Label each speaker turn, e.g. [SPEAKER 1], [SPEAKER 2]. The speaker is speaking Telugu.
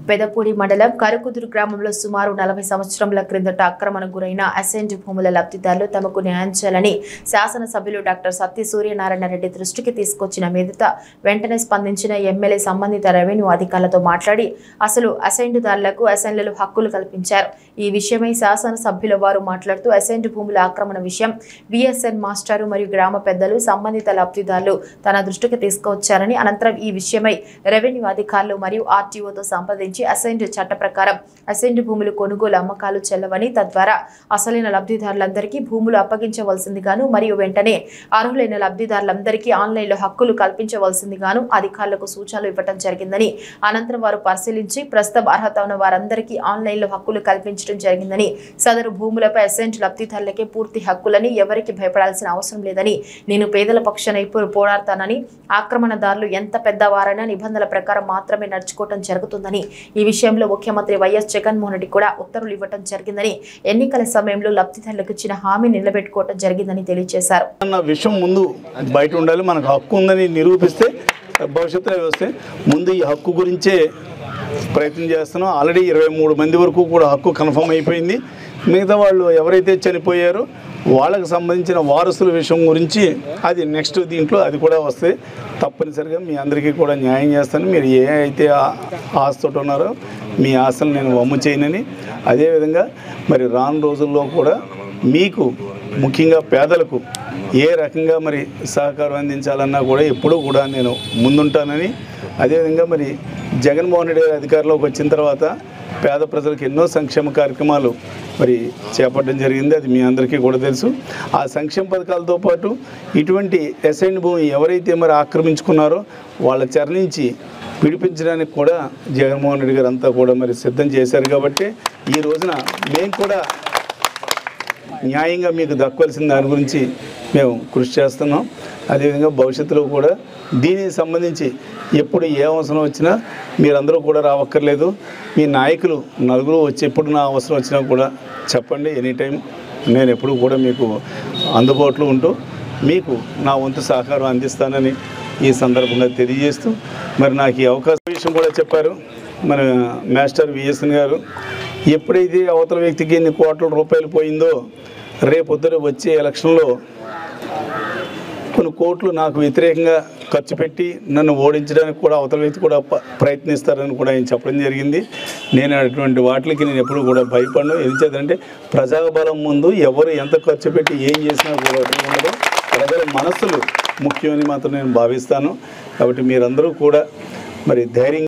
[SPEAKER 1] పెదపూడి మండలం కరుకుదురు గ్రామంలో సుమారు నలభై సంవత్సరముల క్రిందట ఆక్రమణకు గురైన అసెంట్ భూముల లబ్ధిదారులు తమకు న్యాయం చేయాలని శాసనసభ్యులు డాక్టర్ సత్య సూర్యనారాయణ రెడ్డి దృష్టికి తీసుకొచ్చిన మీదట వెంటనే స్పందించిన ఎమ్మెల్యే సంబంధిత రెవెన్యూ అధికారులతో మాట్లాడి అసలు అసైన్దారులకు అసెంబ్లీలో హక్కులు కల్పించారు ఈ విషయమై శాసనసభ్యుల వారు మాట్లాడుతూ అసెంట్ భూముల ఆక్రమణ విషయం బిఎస్ఎన్ మాస్టారు మరియు గ్రామ పెద్దలు సంబంధిత లబ్ధిదారులు తన దృష్టికి తీసుకువచ్చారని అనంతరం ఈ విషయమై రెవెన్యూ అధికారులు మరియు ఆర్టీఓతో సంప్రదించి అసెంట్ చట్ట ప్రకారం అసెంట్ భూములు కొనుగోలు అమ్మకాలు చెల్లవని తద్వారా అసలైన లబ్ధిదారులందరికీ భూములు అప్పగించవలసిందిగాను మరియు వెంటనే అర్హులైన లబ్ధిదారులందరికీ ఆన్లైన్లో హక్కులు కల్పించవలసిందిగాను అధికారులకు సూచనలు ఇవ్వడం జరిగిందని అనంతరం వారు పరిశీలించి ప్రస్తుతం అర్హత ఉన్న వారందరికీ ఆన్లైన్లో హక్కులు కల్పించడం జరిగిందని సదరు భూములపై అసెంట్ లబ్ధిదారులకే పూర్తి హక్కులని ఎవరికి భయపడాల్సిన అవసరం లేదని నేను పేదల పక్షాన ఇప్పుడు పోరాడతానని ఆక్రమణదారులు ఎంత పెద్దవారైనా నిబంధనల ప్రకారం మాత్రమే నడుచుకోవటం జరుగుతుందని ఈ విషయంలో ముఖ్యమంత్రి వైఎస్ జగన్మోహన్ రెడ్డి కూడా ఉత్తర్వులు ఇవ్వటం జరిగిందని ఎన్నికల సమయంలో లబ్ధిదారులకు ఇచ్చిన హామీ నిలబెట్టుకోవటం జరిగిందని తెలియజేశారు
[SPEAKER 2] అన్న విషయం ముందు బయట ఉండాలి మనకు హక్కు ఉందని నిరూపిస్తే భవిష్యత్తులో వస్తే ముందు ఈ హక్కు గురించే ప్రయత్నం చేస్తున్నాం ఆల్రెడీ ఇరవై మూడు మంది వరకు కూడా హక్కు కన్ఫర్మ్ అయిపోయింది మిగతా వాళ్ళు ఎవరైతే చనిపోయారో వాళ్ళకి సంబంధించిన వారసుల విషయం గురించి అది నెక్స్ట్ దీంట్లో అది కూడా వస్తే తప్పనిసరిగా మీ అందరికీ కూడా న్యాయం చేస్తాను మీరు ఏ అయితే ఆ- ఆశతోటి ఉన్నారో మీ ఆశలు నేను వమ్ము చేయనని అదేవిధంగా మరి రాను రోజుల్లో కూడా మీకు ముఖ్యంగా పేదలకు ఏ రకంగా మరి సహకారం అందించాలన్నా కూడా ఎప్పుడూ కూడా నేను ముందుంటానని అదేవిధంగా మరి జగన్మోహన్ రెడ్డి గారి అధికారంలోకి వచ్చిన తర్వాత పేద ప్రజలకు ఎన్నో సంక్షేమ కార్యక్రమాలు మరి చేపట్టడం జరిగింది అది మీ అందరికీ కూడా తెలుసు ఆ సంక్షేమ పథకాలతో పాటు ఇటువంటి ఎసైన్ భూమి ఎవరైతే మరి ఆక్రమించుకున్నారో వాళ్ళ చరణించి విడిపించడానికి కూడా జగన్మోహన్ రెడ్డి గారు అంతా కూడా మరి సిద్ధం చేశారు కాబట్టి ఈ రోజున మేము కూడా న్యాయంగా మీకు దక్కవలసిన దాని గురించి మేము కృషి చేస్తున్నాం అదేవిధంగా భవిష్యత్తులో కూడా దీనికి సంబంధించి ఎప్పుడు ఏ అవసరం వచ్చినా మీరందరూ కూడా రావక్కర్లేదు మీ నాయకులు నలుగురు వచ్చి ఎప్పుడు నా అవసరం వచ్చినా కూడా చెప్పండి ఎనీ టైం నేను ఎప్పుడు కూడా మీకు అందుబాటులో ఉంటూ మీకు నా వంతు సహకారం అందిస్తానని ఈ సందర్భంగా తెలియజేస్తూ మరి నాకు ఈ అవకాశం విషయం కూడా చెప్పారు మన మాస్టర్ విఎస్ఎన్ గారు ఎప్పుడైతే అవతల వ్యక్తికి ఎన్ని కోట్ల రూపాయలు పోయిందో రేపొద్దున వచ్చే ఎలక్షన్లో కొన్ని కోట్లు నాకు వ్యతిరేకంగా ఖర్చు పెట్టి నన్ను ఓడించడానికి కూడా అవతల వ్యక్తి కూడా ప- ప్రయత్నిస్తారని కూడా ఆయన చెప్పడం జరిగింది నేను అటువంటి వాటికి నేను ఎప్పుడు కూడా భయపడను ఎందుచేతంటే ప్రజాబలం ముందు ఎవరు ఎంత ఖర్చు పెట్టి ఏం చేసినా కూడా ఉండదు ప్రజల మనస్సులు ముఖ్యమని మాత్రం నేను భావిస్తాను కాబట్టి మీరందరూ కూడా మరి ధైర్యంగా